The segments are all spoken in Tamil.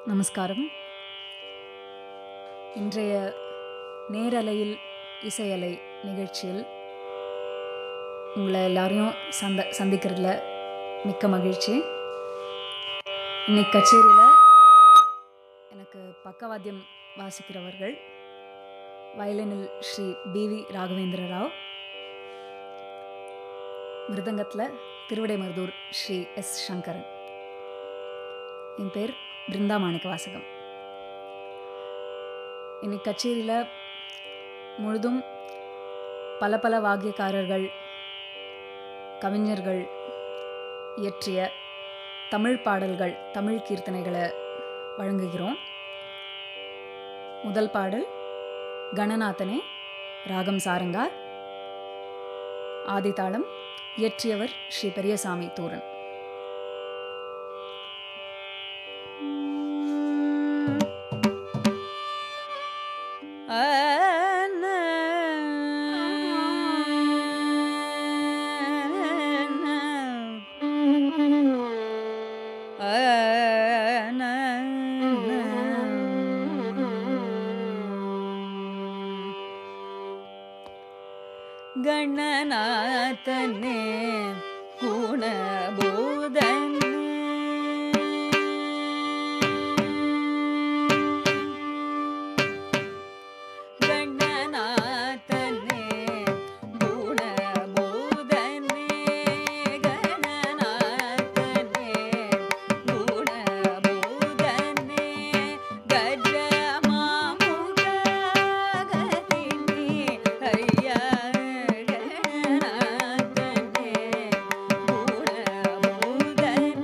நமஸ்காரம் இன்றைய நேரலையில் இசையலை நிகழ்ச்சியில் உங்களை எல்லாரையும் சந்த சந்திக்கிறதுல மிக்க மகிழ்ச்சி இன்னைக்கு கச்சேரியில் எனக்கு பக்கவாத்தியம் வாசிக்கிறவர்கள் வயலினில் ஸ்ரீ பிவி ராகவேந்திர ராவ் மிருதங்கத்தில் திருவிடைமருதூர் ஸ்ரீ எஸ் சங்கரன் என் பேர் பிருந்தா மாணிக்க வாசகம் இன்னைக்கு கச்சேரியில் முழுதும் பல பல வாக்கியக்காரர்கள் கவிஞர்கள் இயற்றிய தமிழ் பாடல்கள் தமிழ் கீர்த்தனைகளை வழங்குகிறோம் முதல் பாடல் கணநாதனே ராகம் சாரங்கா ஆதிதாளம் இயற்றியவர் ஸ்ரீ பெரியசாமி தூரன் ಗಣನಾಥನೇ ಗುಣಬೋಧನೆ ಗಣನಾಥನೇ ಗುಣಬೋಧನೆ ಗಣನಾಥನೇ ಗುಣಬೋಧನೆ ಗಜ ಮಾಮುಗ ಗತಿನಿ ಅಯ್ಯ ಗಣನಾಥನೇ ಗುಣಬೋಧನೆ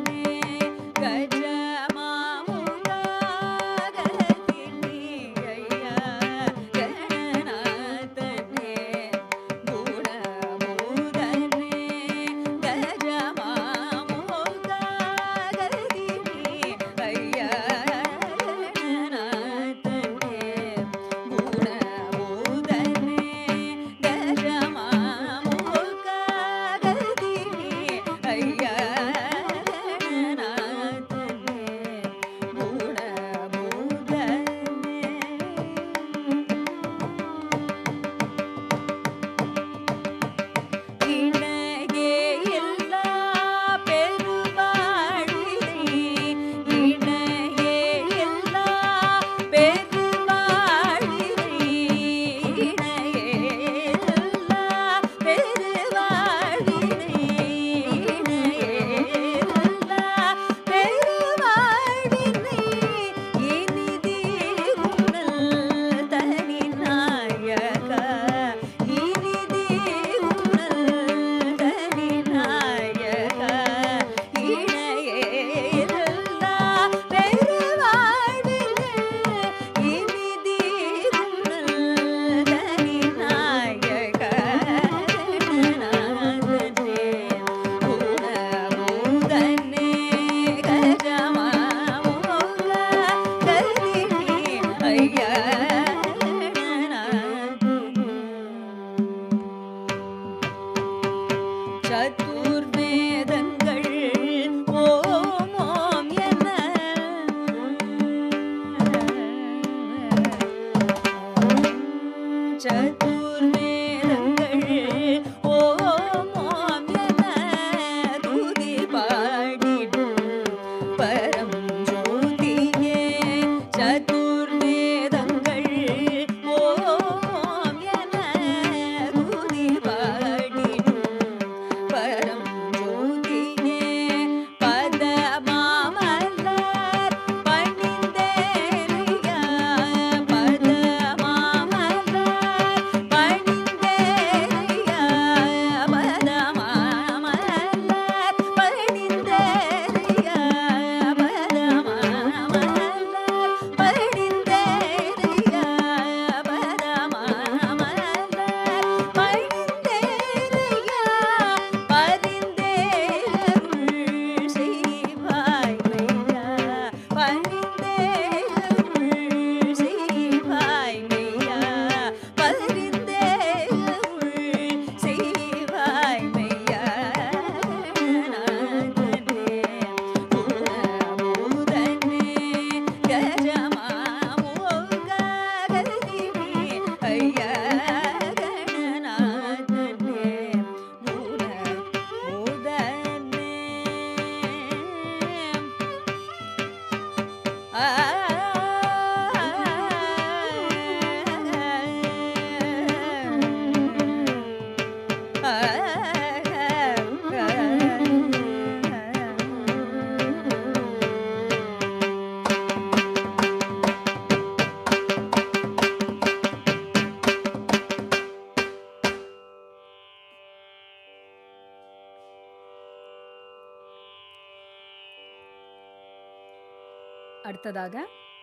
அடுத்ததாக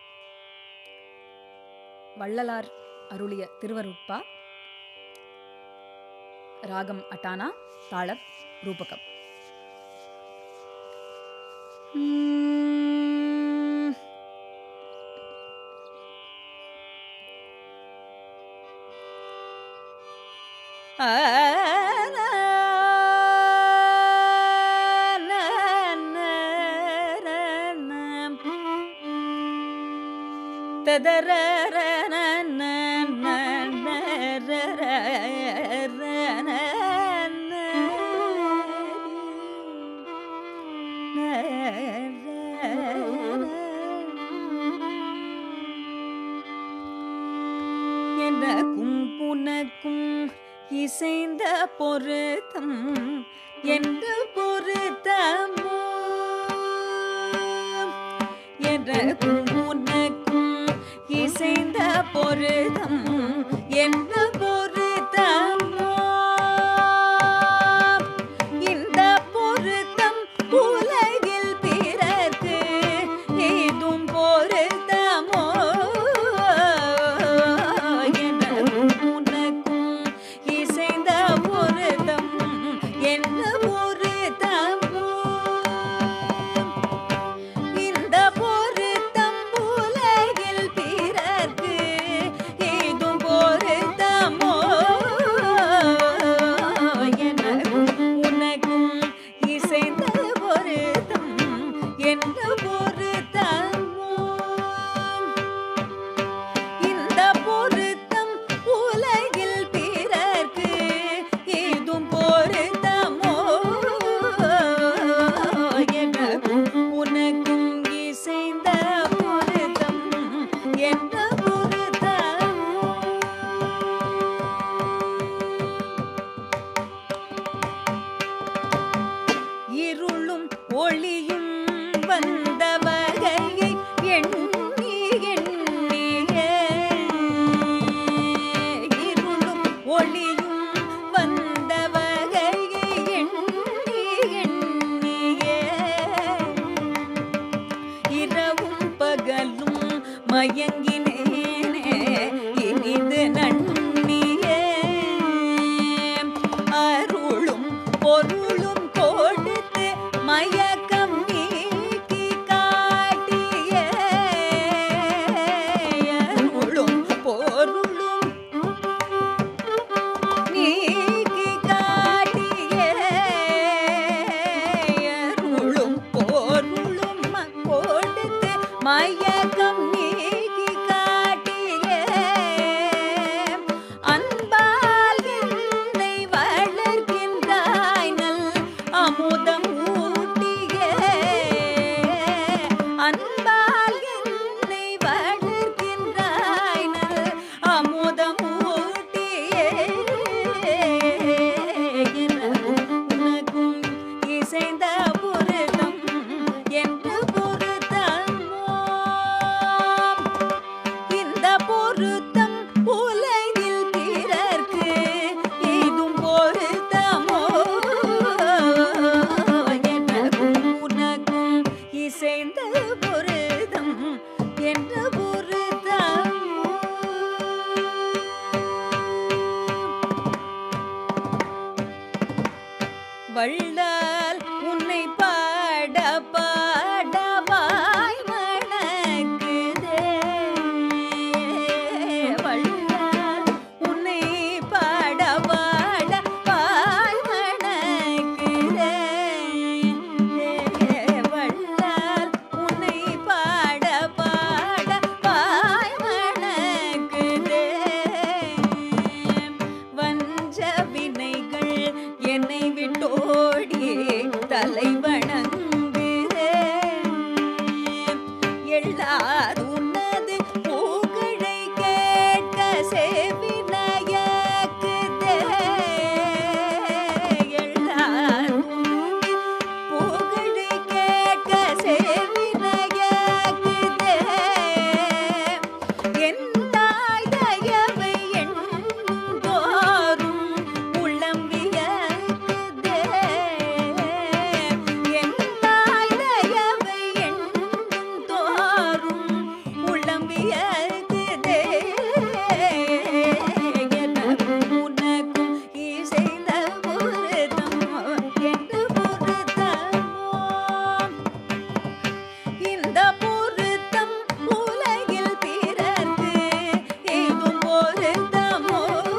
வள்ளலார் அருளிய திருவருட்பா ராகம் அட்டானா தாளப் ரூபகம் உம். எனக்கும் புனக்கும் இசைந்த பொருத்தம் என்ற பொருத்தமோ எனக்கும் புனக்கும் இசைந்த பொருத்தம் என்ற பொருத்தமோ இந்த பொருத்தம் உலகில் பிறர்க்கு ஏதும் பொருத்தமோ எனக்கும் உனக்கும் இசைந்த பொருத்தம் என்ன பொருத்தமோ இந்த பொருத்தம் உலகில் பிறர்க்கு ஏதும் பொருத்தமோ எனக்கும் உனக்கும் இசைந்த பொருத்தம் என்ன பொருத்தமோ இந்த பொருத்தம் உலகில் பிறர்க்கு ஏதும் பொருத்தமோ எனக்கும் உனக்கும் இசைந்த பொருத்தம் என்ன பொருத்தமோ இருளும் ஒளியும் வந்த வகையை எண்ணி எண்ணிய இருளும் ஒளியும் வந்த வகையை எண்ணி எண்ணிய இரவும் பகலும் மயங்கினேனே இனிது நன்னியே அருளும் பொருளும் கொடுத்து மயக்கம் நீக்கி காட்டிய அருளும் பொருளும் நீக்கி காட்டிய அருளும் பொருளும் கொடுத்து மயக்கம் நீக்கி காட்டிய அன்பால் என்னை வளர்க்கின்றாய் நல் அமுதம் ஊட்டிய அன்பால் என்னை வளர்க்கின்றாய் நல் அமுதம் ஊட்டிய உனக்கும் இசைந்த பொருத்தம் என்று பொருத்தமோ இந்த பொருத்தம் உலகில் பிறர்க்கு ஏதும் பொருத்தமோ எனக்கும் உனக்கும் இசைந்த பொருத்தம் என்ற பொருத்தமோ வள்ளால் உன்னை பாட பாட வாய் மணக்குதே வள்ளால் உன்னை பாட பாட வாய் மணக்குதே வள்ளால் உன்னை பாட பாட வாய் மணக்குதே வஞ்ச வினைகள் என்னை விட்டோடி வியக்குதே எனக்கும் உனக்கும் இசைந்த பொருத்தமோ என்ன பொருத்தமோ இந்த பொருத்தம் உலகில் பிறந்து எங்கும் பொருத்தமோ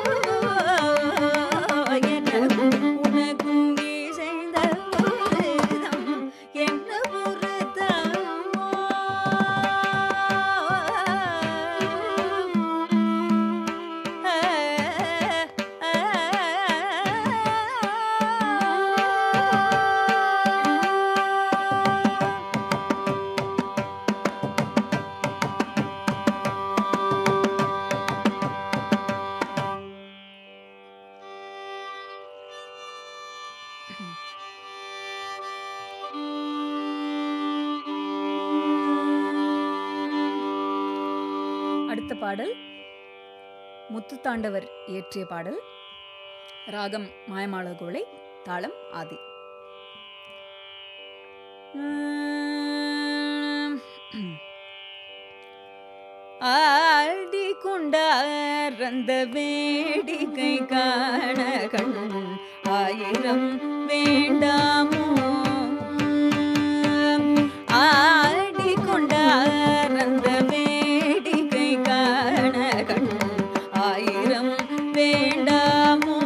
எனக்கும் உனக்கும் இசைந்த பொருத்தம் என்ன பொருத்தமோ அடுத்த பாடல் முத்துத்தாண்டவர் இயற்றிய பாடல் ராகம் மாயமாளகோளை தாளம் ஆதி ஆடி கொண்டார் அந்த வேடிக்கை காண கண் ஆயிரம் வேண்டாமோ ஆடி கொண்டார் அந்த வேடிக்கை காண கண் ஆயிரம் வேண்டாமோ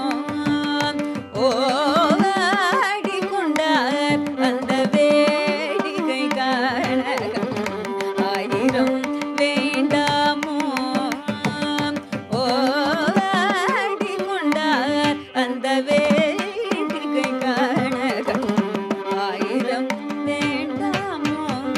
ஓ ஆடி கொண்டார் அந்த வேடிக்கை காண கண் ஆயிரம் வேண்டாமோ ஓ ஆடி கொண்டார் அந்த வேடிக்கை காண கண் ஆயிரம் வேண்டாமோ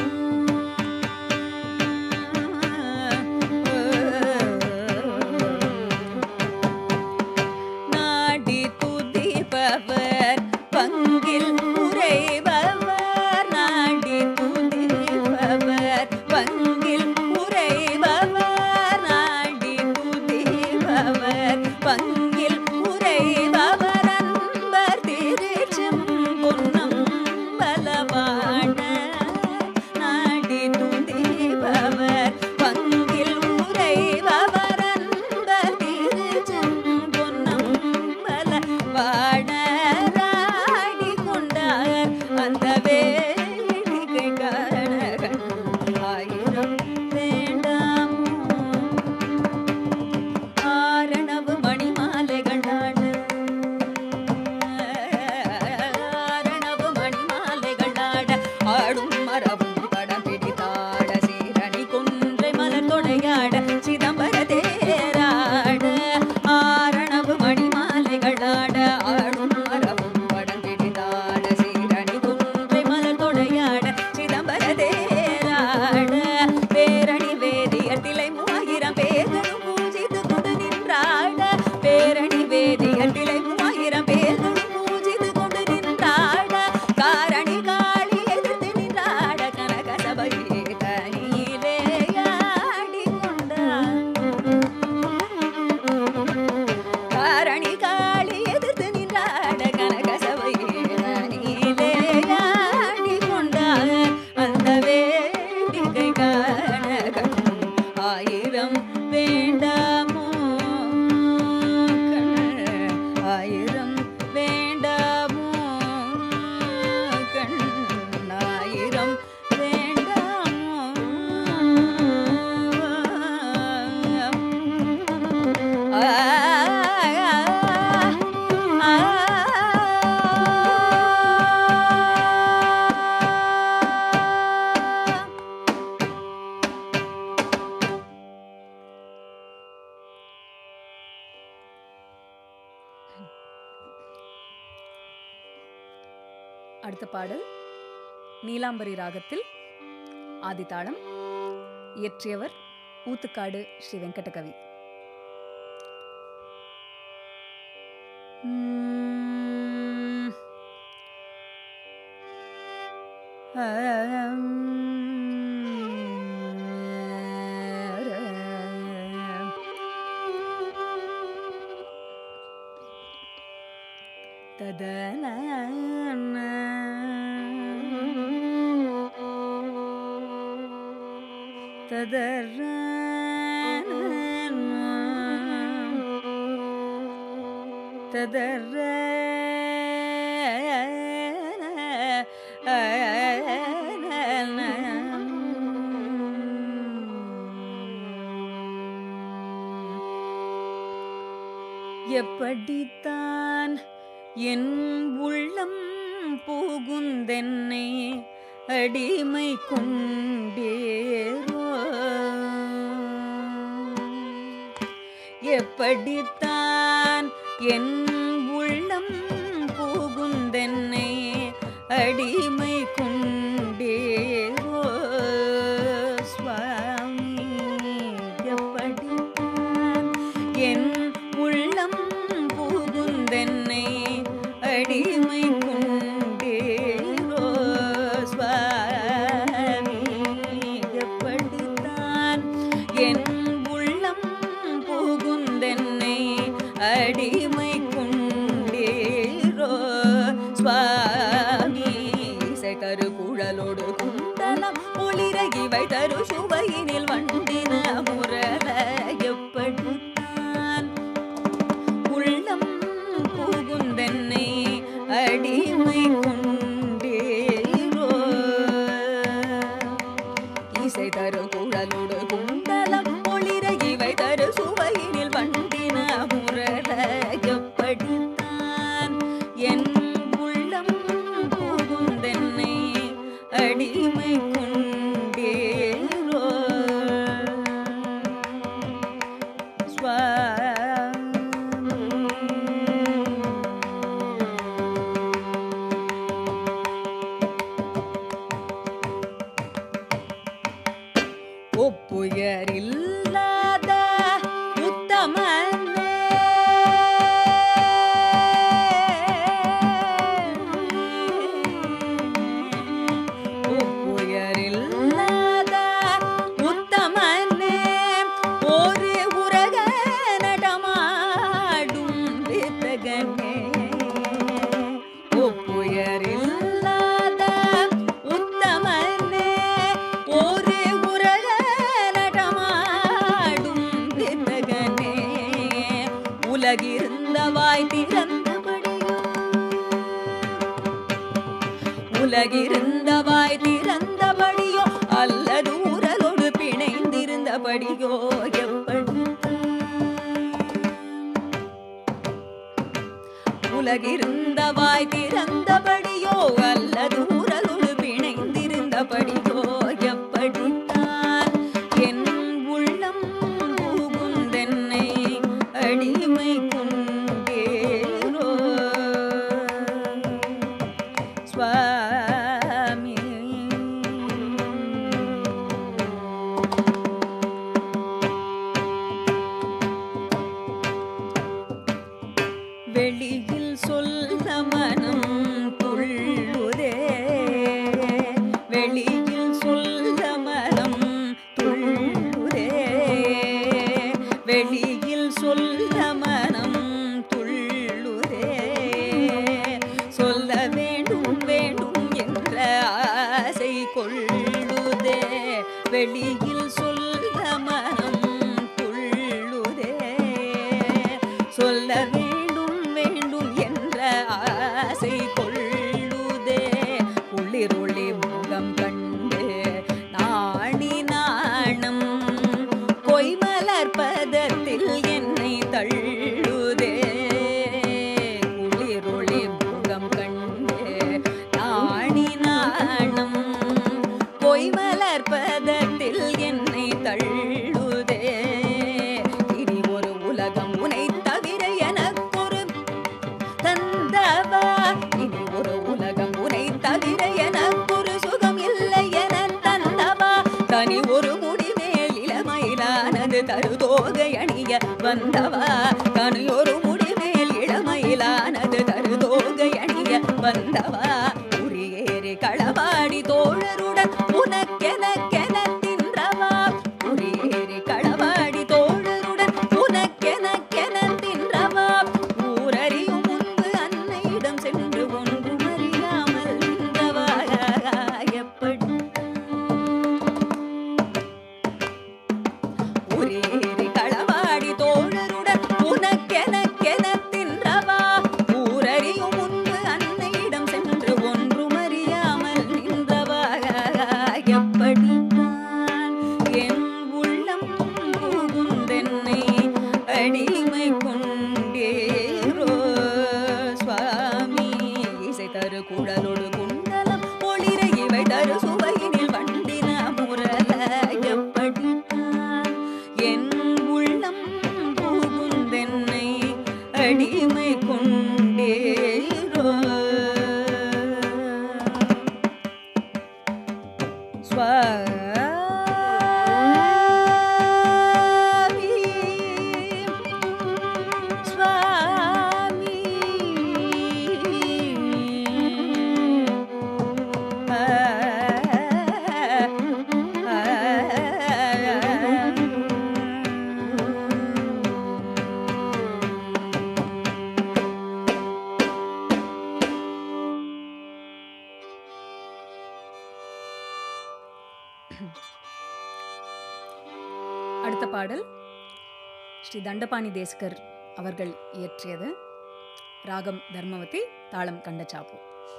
நாடி துதிப்பவர் பங்கில் உறைபவர் நாடி துதிப்பவர் பங்கில் உறைபவர் நாடி துதிப்பவர் பங்கில் உறைபவர் அன்பர் திருச்சும் பொன்னம் பலவான நாடி துதிப்பவர் பங்கில் உறைபவர் அன்பர் திருச்சும் பொன்னம் பலவான ராடி கொண்டார் அந்த வேடிக்கை காணகன் ஆயிரம் வேண்டாமோ ஆரணவு மணி மாலைகள் ஆட ஆரணவு மணி மாலைகள் ஆட ஆடும் மரபும் படம் பிடித்தாட சீரணி கொன்றை மலர் தொடையாட சிதம்பர தேராட ஆரணவு மணி மாலைகள் ஆட ஆடும் மரபும் படம் பிடித்தாட சீரணி கொன்றை மலர் தொடையாட சிதம்பர தேராட பேரணி வேதியர் திலை மூவாயிரம் பேர்களும் பூஜித்து கொண்டு நின்றாட பேரணி வேதியர் திலை மூவாயிரம் பேர்களும் பூஜித்து கொண்டு நின்றாட காரணி காளி எதிர்த்து நின்றாட கனக சபையே தனியிலே ஆடி காரணி காளி எதிர்த்து நின்றாட கனக சபையே தனியிலே ஆடி கொண்டார் அந்த வேடிக்கை காண கண் ஆயிரம் வேண்டாமோ கண் ஆயிரம் வேண்டாமோ கண் ஆயிரம் வேண்டாமோ அடுத்த பாடல் நீலாம்பரி ராகத்தில் ஆதிதாளம் இயற்றியவர் ஊத்துக்காடு ஸ்ரீ வெங்கடகவி உம். ததன ததர ததர எப்படித்தான் என் உள்ளம் புகுந்தென்னை அடிமை கொண்டேரோ எப்படித்தான் என் உள்ளம் புகுந்தென்னை அடிமை கொண்டேரோ சுவாமி எப்படித்தான் என் உள்ளம் புகுந்தென்னை அடிமை கொண்டேரோ சுவாமி எப்படித்தான் என் உள்ளம் புகுந்தென்னை அடிமை கொண்டேரோ சுவாமி இசை தரு குழலோடு குண்டலம் ஒளிரகி வைத்தரு சுவையினில் வண்டின முரல எப்படித்தான் உள்ளம் புகுந்தென்னை அடிமை கொண்டேரோ இசை தரு குழலோடு குண்டலம் ஒளிர இவை தரு சுவையினில் வண்டின முரல எப்படித்தான் என் உள்ளம் புகுந்தென்னை அடிமை கொண்டேரோ ஒப்புயரில்லாத உத்தமனே ஒப்புயரில்லாத உத்தமனே ஒரு உலக நடமாடும் வித்தகனே ஒப்புயரில்லாத உத்தமனே ஒரு உலக நடமாடும் வித்தகனே உலகிருந்தவாய் திறந்தபடியோ உலகிருந்தவாய் திறந்தபடியோ அல்லது உரலோடு பிணைந்திருந்தபடியோ எப்படி உலகிருந்தவாய் திறந்தபடியோ அல்லது உரலோடு பிணைந்திருந்தபடியோ எப்படித்தான் என் உள்ளம் புகுந்தென்னை அடிமை கொண்டேரோ சுவாமி வெளியில் சொல்ல மனம் துள்ளுதே வெளியில் சொல்ல மனம் துள்ளுதே வெளியில் சொல்ல மனம் துள்ளுதே சொல்ல வேண்டும் வேண்டும் என்ற ஆசை கொள்ளுதே வெளியில் சொல்ல மனம் துள்ளுதே சொல்ல வேண்டும் வேண்டும் என்ற ஆசை கொள்ளுதே குளிரொளி முகம் கண்டு நாடி நாணம் கொய்மலர் பதத்தில் என்னை தள்ளுதே குளிரொளி முகம் கண்டு நாடி நாணம் பொய்மலர் பதத்தில் என்னை தள்ளுதே இனி ஒரு உலகம் உனை தவிர எனக்கொரு தந்தவா இனி ஒரு உலகம் உனை தவிர எனக்கொரு சுகம் இல்லை என தந்தவா தனி ஒரு முடிமேல் இளமயிலானது தருதோகை அணிய வந்தவா தனி ஒரு முடிமேல் இளமயிலானது தருதோகை அணிய வந்தவா உரியேறி களவாடி தோழருடன் உனக்கெனக்கென தின்றவா உரியேறி களவாடி தோழருடன் உனக்கெனக்கென தின்றவா ஊரறியும் முன்பு அன்னையிடம் சென்று ஒன்றும் அறியாமல் நின்றவா எப்படி ஊரேறி களவாடி தோழருடன் உனக்கெனக்கென தின்றவா ஊரறியும் முன்பு அன்னையிடம் சென்று ஒன்றும் அறியாமல் நின்றவா எப்படித்தான் என் உள்ளம் புகுந்தென்னை அடிமை கொண்டேரோ சுவாமி இசை தரு குழலோடு குண்டலம் ஒளிர இவை தரு சுவையினில் வண்டின முரல எப்படித்தான் என் உள்ளம் புகுந்தென்னை அடிமை கொண்டேரோ சுவாமி சுவாமி அடுத்த பாடல் ஸ்ரீ தண்டபாணி தேசிகர் அவர்கள் இயற்றியது ராகம் தர்மவதி தாளம் கண்டச்சாப்பு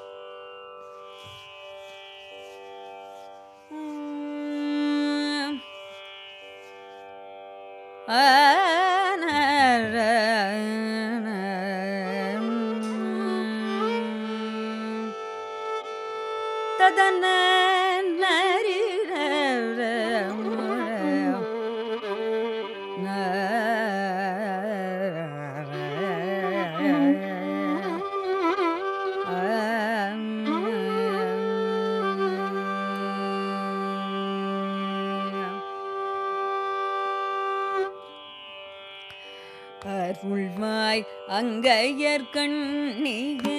ததன அருள்வாய் அங்கையர்கண்ணியே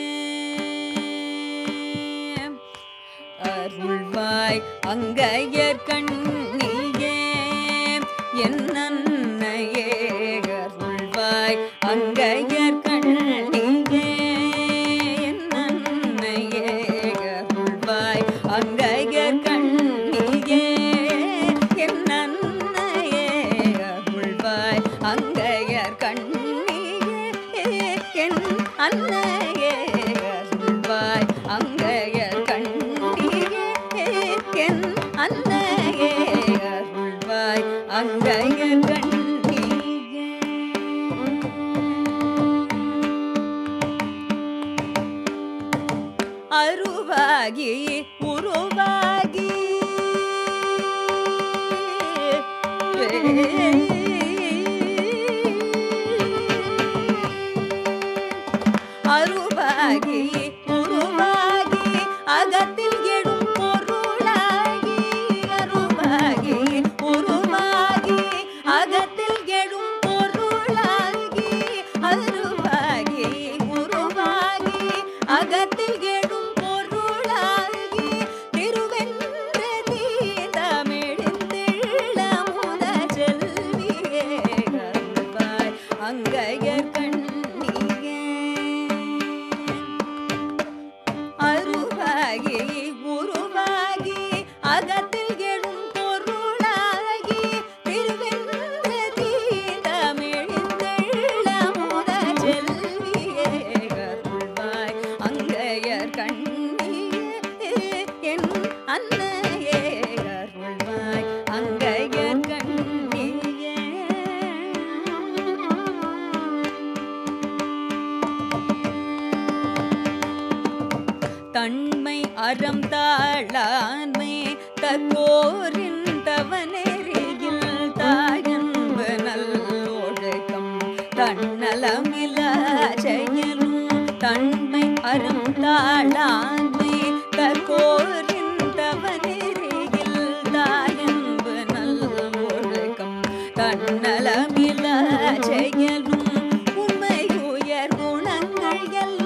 அருள்வாய் அங்கையர்கண்ணியே என் அன்னையே அருள்வாய் அங்கையர்கண்ணியே என் அன்னையே அருள்வாய் அங்கையர்கண்ணியே என் அன்னையே அருள்வாய் அங்கையர் கண்ணியே என் அன்னையே அருள்வாய் அங்கையர் கண்ணியே என் அன்னையே அருள்வாய் அங்கையர் கண்ணியே அருவாகி உருவாகி அருவாகி உருவாகி அகத்தில் எழும் பொருளாகி அருவாகி உருவாகி அகத்தில் எழும் பொருளாகி அருவாகி உருவாகி அகத்தில் எழும் பொருளாகி திருவென்ற தீதமிழ்ந்திள்ள முத செல்வியே கருவாய் அங்கையர் கண்ணியே அருவாகி உருவாகி அகத்தில் எழும் பொருளாகி திருவென்ற தீதமிழ்ந்திள்ள முத செல்வியே கருள்வாய் அங்கையர் கண்ணியே என் அன்னையே கருள்வாய் அங்கையர் கண்ணியே தன்மை அறம் தாழான்மை தக்கோரின் தவநெறியில் தாயன்பு நல்லொழுக்கம் தன்னலமில செயலும் தன்மை அறம் தாழான்மை தக்கோரின் தவநெறியில் தாயன்பு நல்லொழுக்கம் தன்னலமில செயலும் உண்மை உயர் குணங்கள்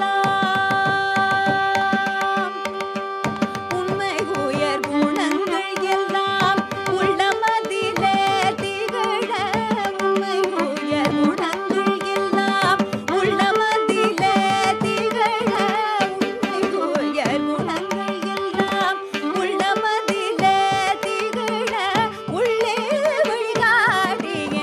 எல்லாம் உண்மை உயர் குணங்கள் எல்லாம் உள்ளமதிலே திகழ உண்மை உயர் குணங்கள் எல்லாம் உள்ளமதிலே திகழ உண்மை உயர் குணங்கள் எல்லாம் உள்ளமதிலே திகழ உள்ளே வழிகாட்டிய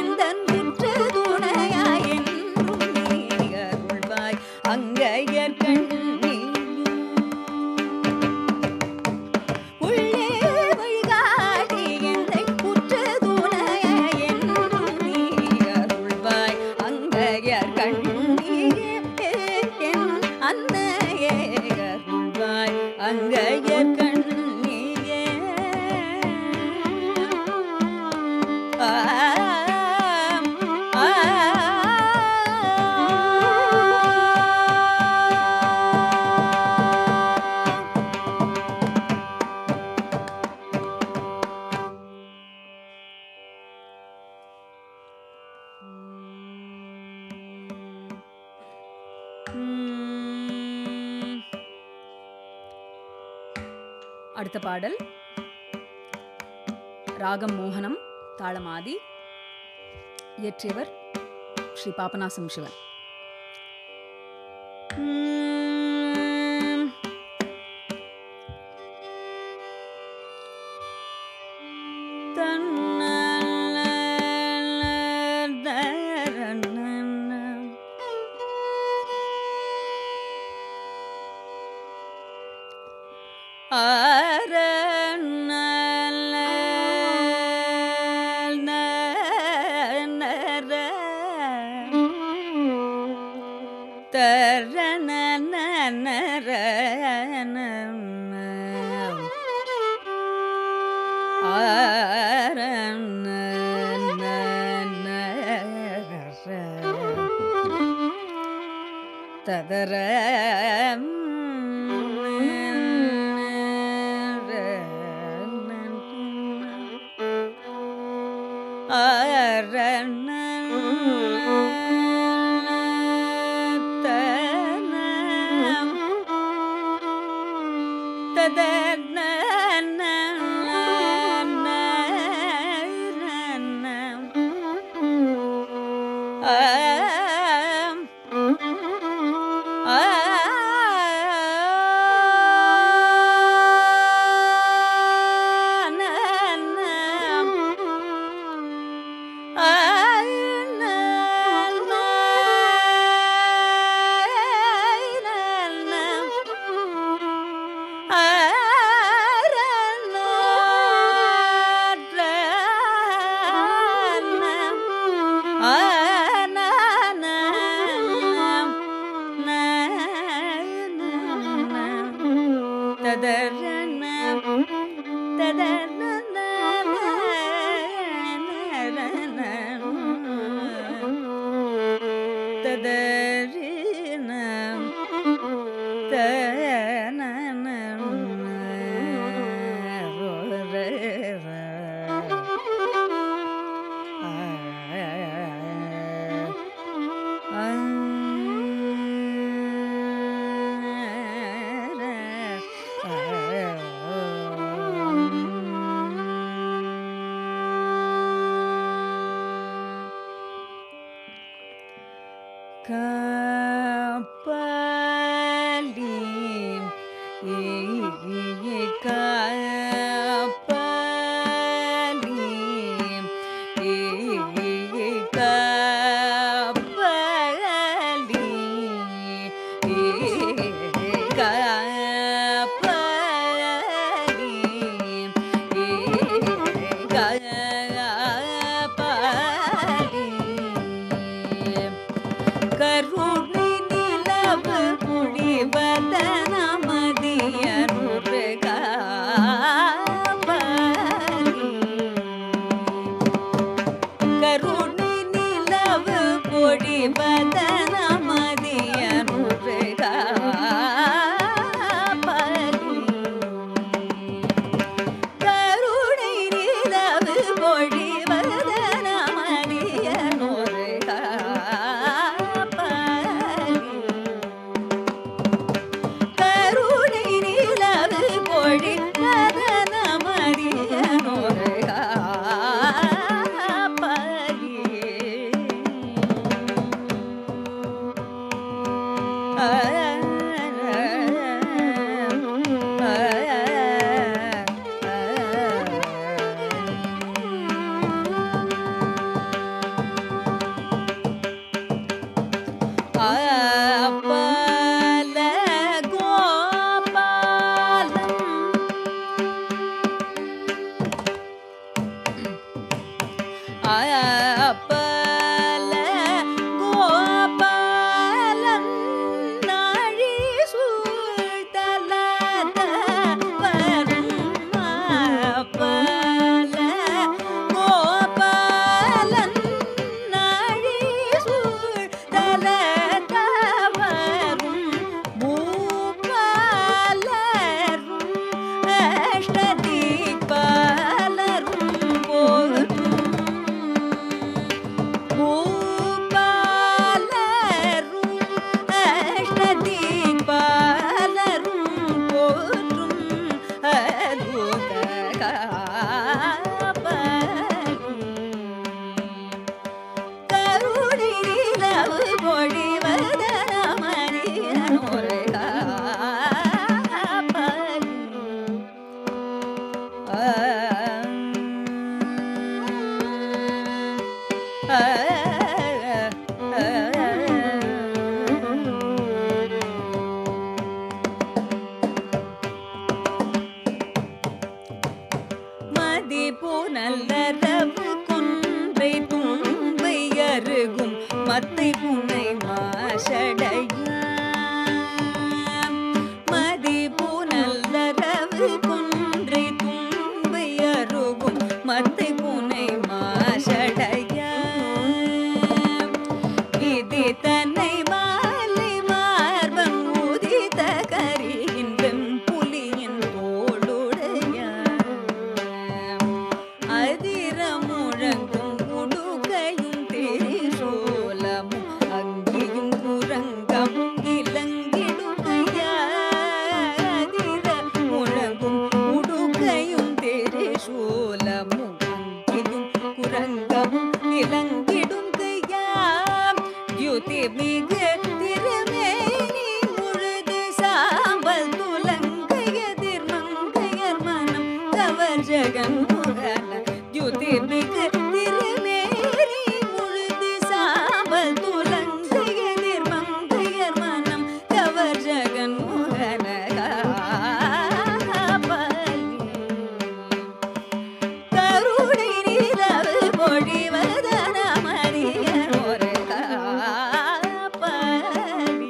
அடுத்த பாடல் ராகம் மோகனம் தாளமாதி இயற்றியவர் ஸ்ரீ பாபநாசம் சிவன் உம். தன்னலனன. ததர காப்பாலி காப்பாலி காப்பாலி காப்பாலி கருணை நிலவு புழிவதன மதியனுறு காப்பாலி கருணை நிலவு பொழிவதன மதியனுறு காப்பாலி கருணை நிலவு பொழிவதன மதியனுறு காப்பாலி கருணை நிலவு பொழிவதன மதியனுறு காப்பாலி அப்பால கோபாலம் அப்பால கோபாலம் நாழி சூழ்தலத வரும் அப்பால கோபாலன் நாழி சூழ்தலத வரும் மூபாலரும் அஷ்டதிக்பாலரும் போற்றும் மதிப்பு நல்லரவு கொன்றை தும்பை அருகும் மத்தை புனை மாஷடைய மதிப்பு நல்லரவு கொன்றை தும்பை அருகும் மத்தை புனை மாஷடைய விதி தன்னை மாலை மார்பன் உதித்த கரியின் வெம்புலியின் தோளுடைய அதிர முழங்கும் உடுகையும் திரிசூலமும் அங்கியும் குரங்கம் இலங்கிடுகையா அதிர முழங்கும் உடுகையும் திரிசூலமும் அங்கியும் குரங்கமும் இலங்கிடும் கையாம் யுதி மிகு திருமேனி முழுது சாம்பல் துலங்கையதிர் மங்கையர் மனம் கவர் ஜகன் முகன யுதி மிகு திருமேனி முழுது சாம்பல் துலங்கையதிர் மங்கையர் மனம் கவர் ஜகன் முகன கருணை நிலவு பொழிவதன மறியர் ஒரு காப்படி.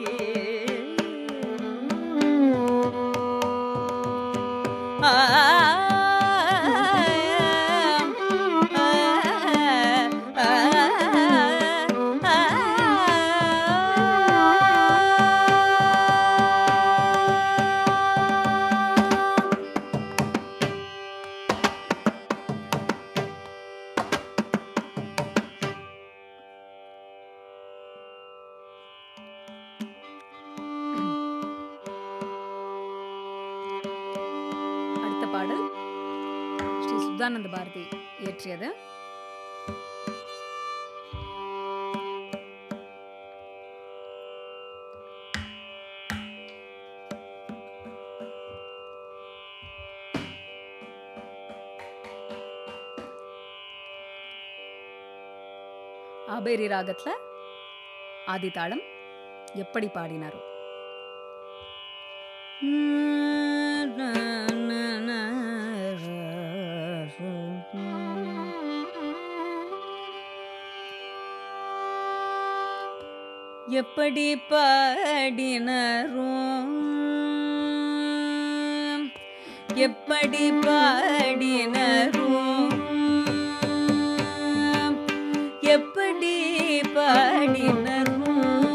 ஆ, ஆ, ஆ, ஆ. அடுத்த பாடல் ஸ்ரீ சுத்தானந்த பாரதி இயற்றியது ஆபேரி ராகத்துல ஆதிதாளம் எப்படி பாடினாரோ எப்படி பாடினரோ எப்படி பாடினரோ எப்படி பாடினரோ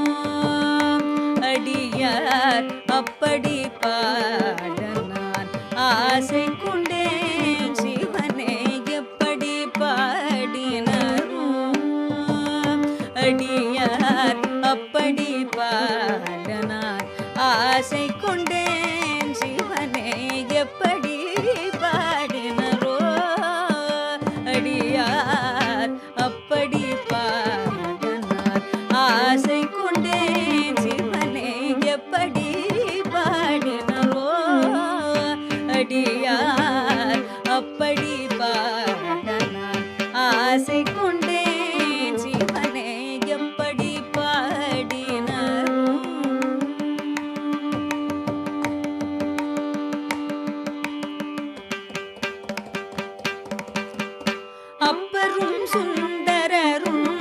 அடியார் அப்படி பாட நான் ஆசை கொண்டேன் சிவனே எப்படி பாடினரோ அடியார் அப்படி பாட நான் ஆசை கொண்டேன் சிவனே எப்படி பாடினரோ அடியார் அப்படி பாட நான் ஆசை கொண்டேன் சிவனே எப்படி பாடினரோ அடியார் அப்படி பாட நான் ஆசை கொண்டேன் சிவனே எப்படி பாடினரோ அப்பரும் சுந்தரரும்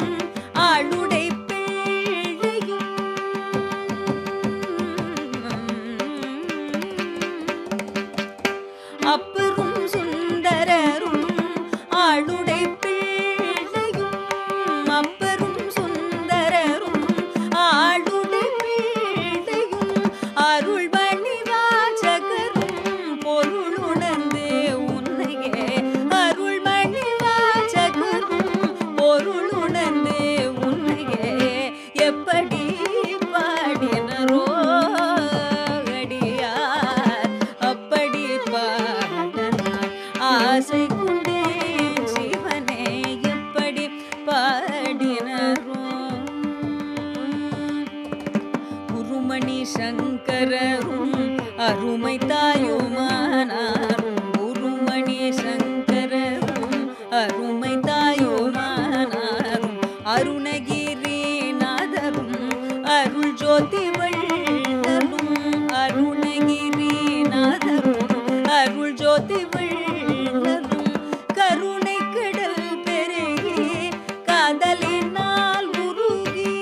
அருணகிரிநாதரும் அருள் ஜோதி வள்ளலும் அருணகிரிநாதரும் அருள் ஜோதி வள்ளலும் கருணை கடல் பெருகி காதலினால் உருகி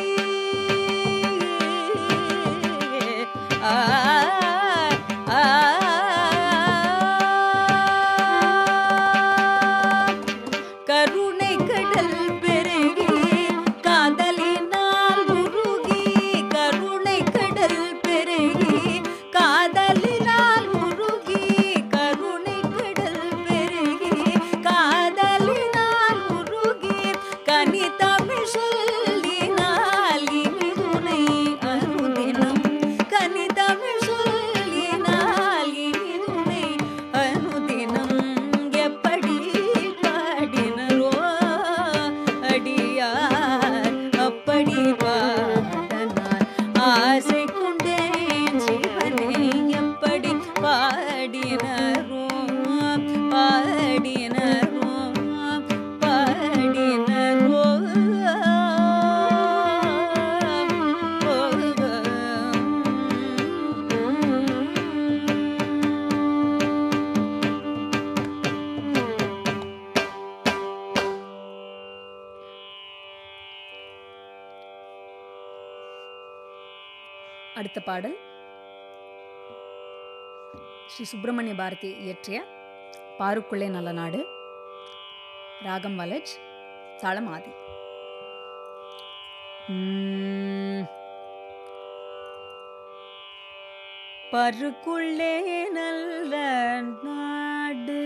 ஆ ஆ கருணை கடல் பெருகி காதலினால் உருகி கருணை கடல் பெருகி காதலினால் உருகி கருணை கடல் பெருகி காதலினால் உருகி கனி தமிழ் சொல்லினால் இனி துணை அனுதினம் கனி தமிழ் சொல்லினால் இனி துணை அனுதினம் எப்படி பாடினரோ அடியார் அப்படி பாடனார் ஆசை கொண்டேன் சிவனே எப்படி பாடினரோ பாடினரோ பாடினரோ அடுத்த பாடல் ஸ்ரீ சுப்பிரமணிய பாரதி இயற்றிய பாருக்குள்ளே நல்ல நாடு ராகம் வலஜ் தாளம் ஆதி உம், பருக்குள்ளே நல்ல நாடு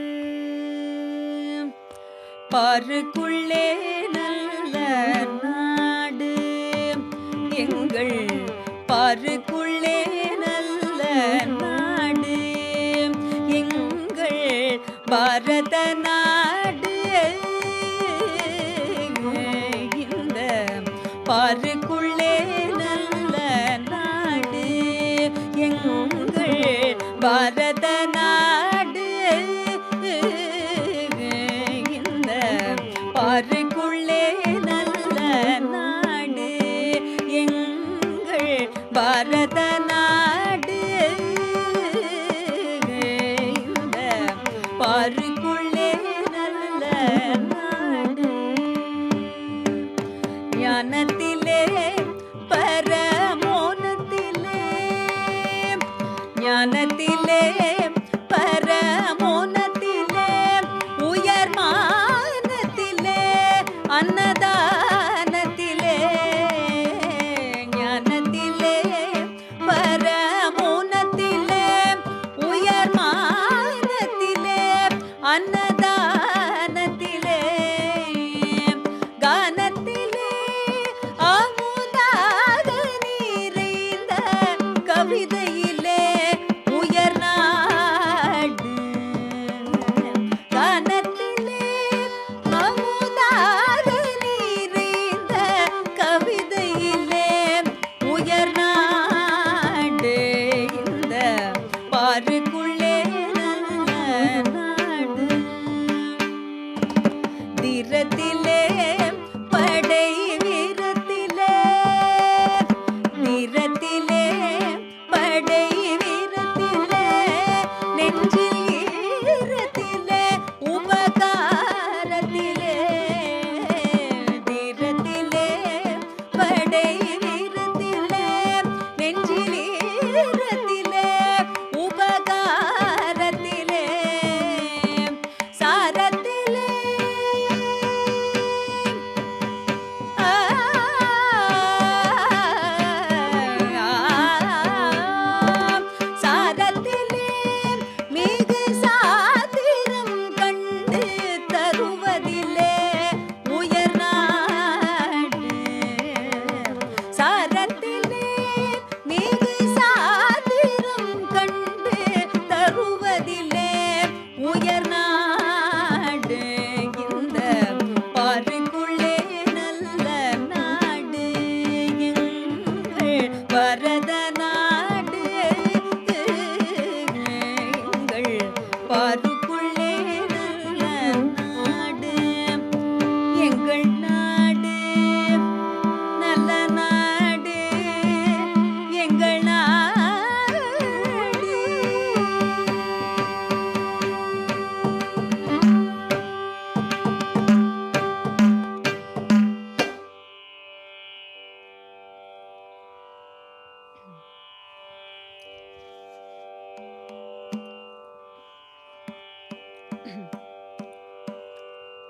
பருக்குள்ளே நல்ல நாடு எங்கள் பருக்குள்ளே நல்ல நாடு எங்கள் பாரத நாடு இந்த பாருக்குள்ளே நல்ல நாடு எங்கள் பாரத நாடு இந்த பாருக்குள்ளே நல்ல நாடு எங்கள் பாரத நாடு இந்த பாருக்குள்ளே நல்ல நாடு ஞானத்திலே பரமோனத்திலே ஞானத்திலே பரமோனத்திலே உயர்மானத்திலே அன்னதானத்திலே ஞானத்திலே பரமோனத்திலே உயர்மானத்திலே அன்னதானத்திலே கானத்திலே அமுதாக நிறைந்த கவிதையிலே உயர் நாடு கானத்திலே அமுதாக நிறைந்த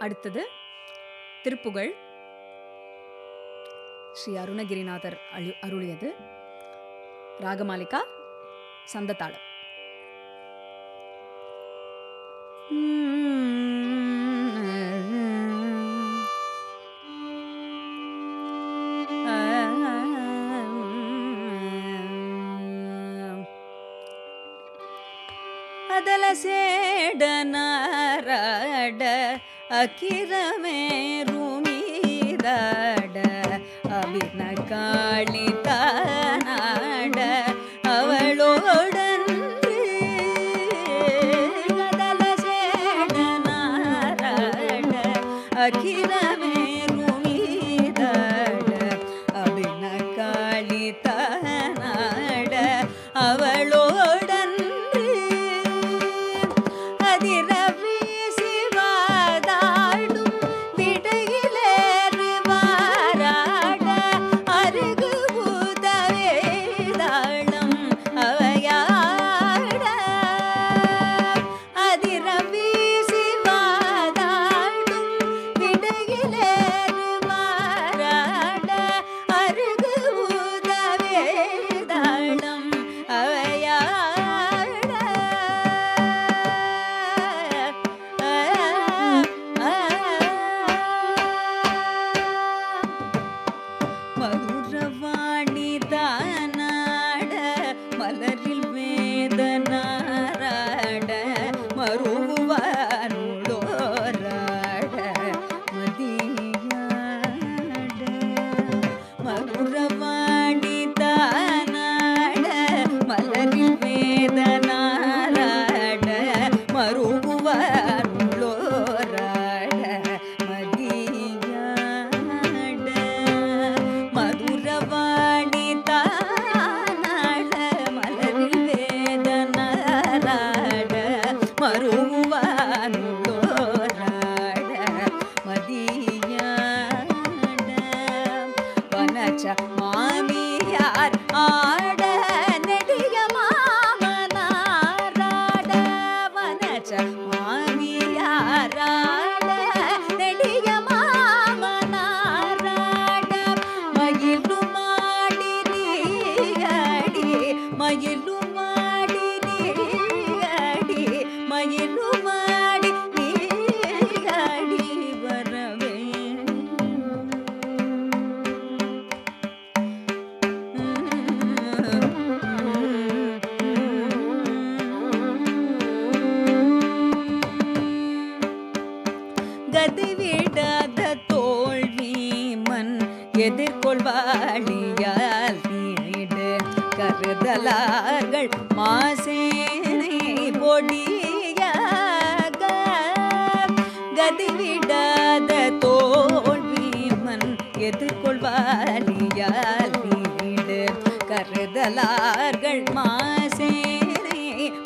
அடுத்தது திருப்புகழ் ஸ்ரீ அருணகிரிநாதர் அழு அருளியது ராகமாலிகா சந்ததாளம் ಅದಲ ಸೇಡನಾರಾಡ ಅಕಿರಮೇರು ಮೀದಾಡ ಅಭಿನ ಕಾಳಿತ ನಾಡ ಅವಳೋಡನ್ರಿ ಅದಲ ಸೇಡನಾರಾಡ ಅಕಿರಮೇರು ಮೀದಾಡ ಅಭಿನ ಕಾಳಿತ நாட அவளோடன்று அதிரவி சிவாதாடும் விடையிலேறு வாராட அருகு பூதவேதாளம் அவையாட அதிரவி சிவாதாடும் விடையிலேறு வாராட அருகு பூதவேதாளம் அவையாட மதுரவாணி தானாட மலரில் வேதனாராட மறுவானோட மதியாட மதுரவாணி தானாட மலரில் வேதனாராட மறுவானோட மதியாட மதுரவாணி தானாட மலரில் வேதனாராட மறுவானோட மதியாட வனச்ச மாமியார் ஆட நெடிய மாமனாராட வனச்ச மாமியார் ஆட நெடிய மாமனாராட மயிலு மாடி நீடி மயிலு மாடி நீடி மயிலு மாடி நீடி வரவே கதிவிடாத தோல்வி மண் எதிர்கொள்வாளியால் நீடு கருதலார்கள் மாசேனை பொடியாக கதிவிடாத தோல்வி மண் எதிர்கொள்வாளியால் நீடு கருதலார்கள் மாசேனை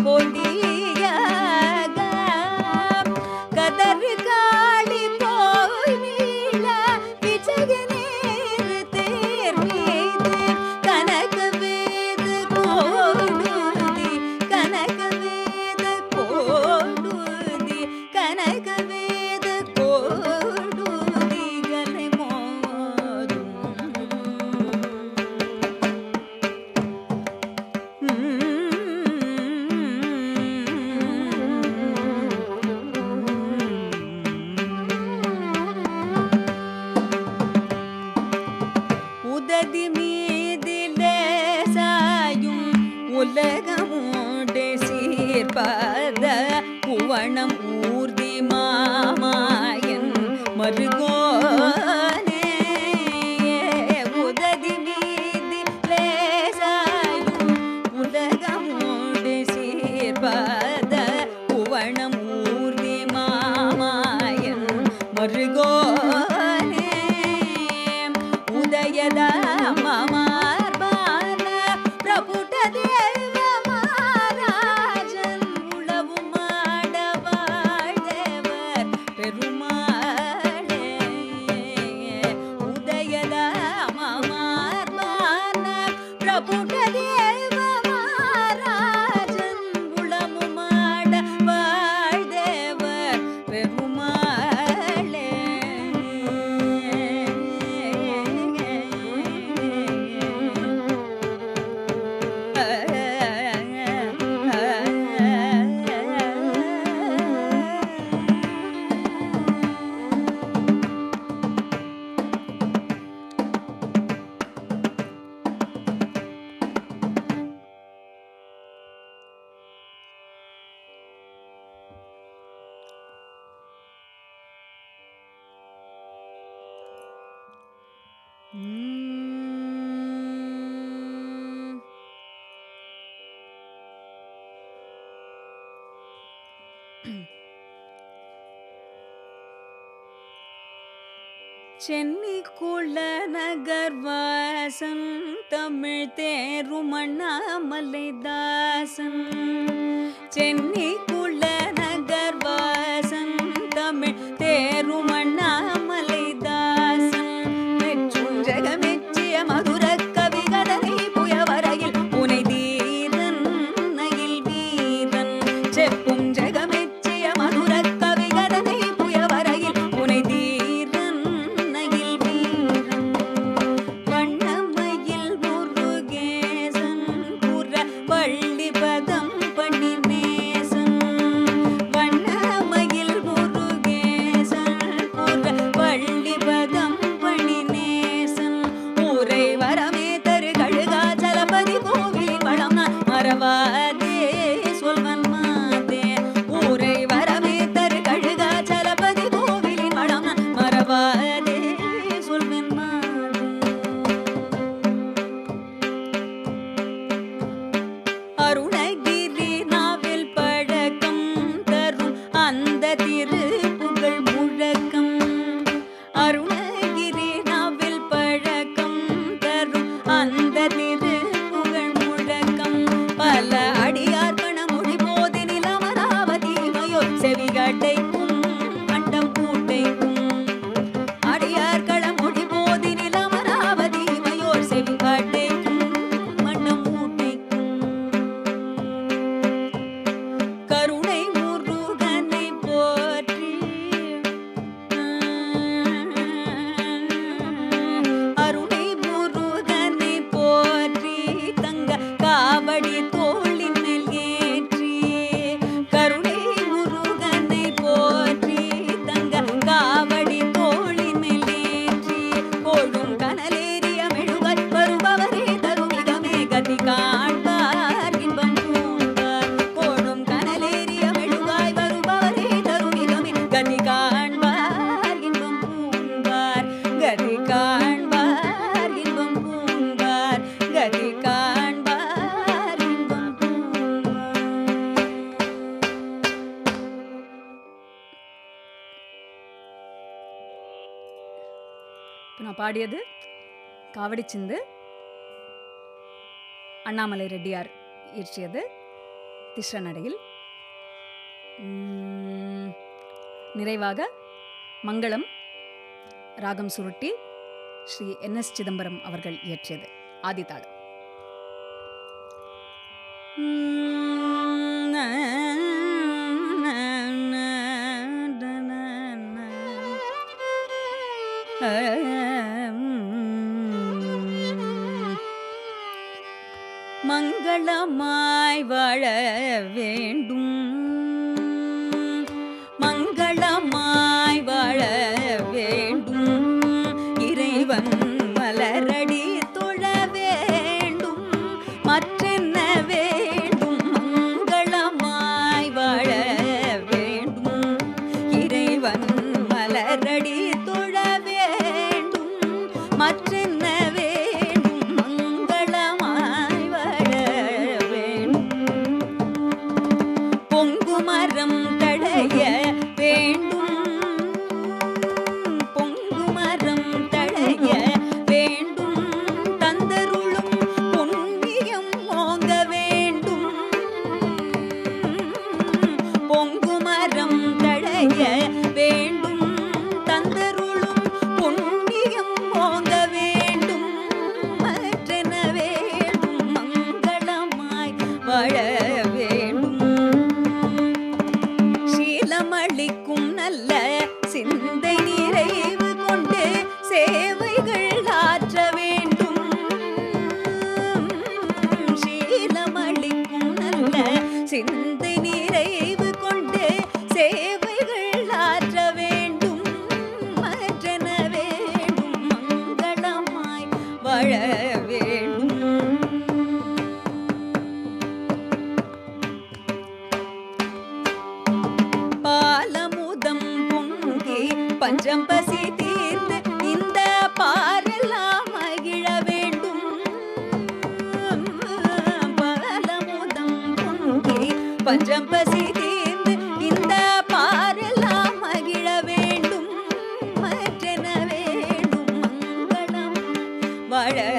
பொடியாக கதறு காளி போய் மீள விஜய நேர் தேர் மீது கனக வேது கோடுதி கனக வேது கோடுதி கனக வேது கோடுதி கலை மோதும் உததி மீதிலே சாயும் உலகமோடு சீர்பத புவனம் ஊர்தி மாமாயன் மருகோனே உததி மீதிலே சாயும் உலகமோடு சீர்பத புவனம் ஊர்தி மாமாயன் மருகோனே உதயದ ಮಮಾರ್ಬಾನ ಪ್ರಪುಟ ದೇವ உம். சென்னி குல நகர்வாசன் தமிழ் தேரும் அண்ணாமலை தாசன் சென்னி குல நகர்வாசன் தமிழ் தேரும் அண்ணாமலை தாசன் மெச்சும் ஜெகமெச்சிய மதுர கவிகதனை புயவரையில் புனை தீரன் நயில் வீரன் செப்பும் ஜெகமெச்சிய மதுர கவிகதனை புயவரையில் புனை தீரன் நயில் வீரன் வண்ணமயில் முருகேசன் புற வள்ளி பதம் பண்ணி நேசன் வண்ணமயில் முருகேசன் புற வள்ளி பதம் பண்ணி நேசன் ஊரை வரமே தரு கழுகா ஜலபதி கோவிலின் வளம் நான் மறவாதே சொல்வன் மாதே ஊரை வரமே தரு கழுகா ஜலபதி கோவிலின் வளம் நான் மறவாதே சொல்வன் மாதே அருணகிரி நாவில் பழக்கம் தரும் அந்த திரு புகழ் முழக்கம் அருணகிரி நாவில் பழக்கம் தரும் அந்த திரு புகழ் முழக்கம் பல அடியார் பணமொழி போதி நிலமராவதி மயோ செவிகட்டைக்கும் அண்டம் கூட்டைக்கும் அடியார் களமொழி போதி நிலமராவதி மயோர் செவிகாட்டைக்கும் மண்டம் மூட்டைக்கும் கருணை முருகனை போற்றி அருணை முருகனை போற்றி தங்க காவடி தோளின் மேல் ஏற்றி கருணை முருகனை போற்றி தங்க காவடி தோளின் மேல் ஏற்றி கோழும் கனலேறிய மெழுகாய் வருபவரே தருமிகமே கதி காண்பார் இன்பம் பூண்டார் கோடும் கனலேறிய மெழுகாய் வருபவரே தருமிகமே கதி காண்பார் இன்பம் பூண்டார் கதி காண்பார் இன்பம் பூண்டார் கதி காண்பார் இன்பம் பூண்டார் இப்போ நான் பாடியது காவடி சிந்து அண்ணாமலை ரெட்டியார் இயற்றியது திஸ்ர நடையில் உம், நிறைவாக மங்களம் ராகம் சுருட்டி ஸ்ரீ என் எஸ் சிதம்பரம் அவர்கள் இயற்றியது ஆதித்தாளம் மங்களமாய் வாழ வேண்டும் மங்களமாய் வாழ வேண்டும் இறைவன் மலரடி தொழ வேண்டும் மற்றென்ன வேண்டும் மங்களமாய் வாழ வேண்டும் இறைவன் மலரடி தொழ வேண்டும் மற்றென்ன வேண்டும் மங்களமாய் வாழ வேண்டும் பொங்குமரம் தடைய வேண்டும் பொங்குமரம் தடைய வேண்டும் தந்தருளும் புண்ணியம் ஓங்க வேண்டும் பொங்குமரம் தடைய வேண்டும் தந்தருளும் புண்ணியம் ஓங்க வேண்டும் மற்றென வேண்டும் மங்களமாய் வாழ வேண்டும் சீலமளிக்கும் நல்ல சிந்தை நிறைவு கொண்டு சேவைகள் ஆற்ற வேண்டும் சீலமளிக்கும் நல்ல சிந்தை நிறைவு கொண்டு சேவைகள் ஆற்ற வேண்டும் மற்றென வேண்டும் மங்களமாய் வாழ வேண்டும் பாலமுதம் பொங்கி பஞ்சம் பசி தீர்ந்து இந்த பாரெல்லாம் வளர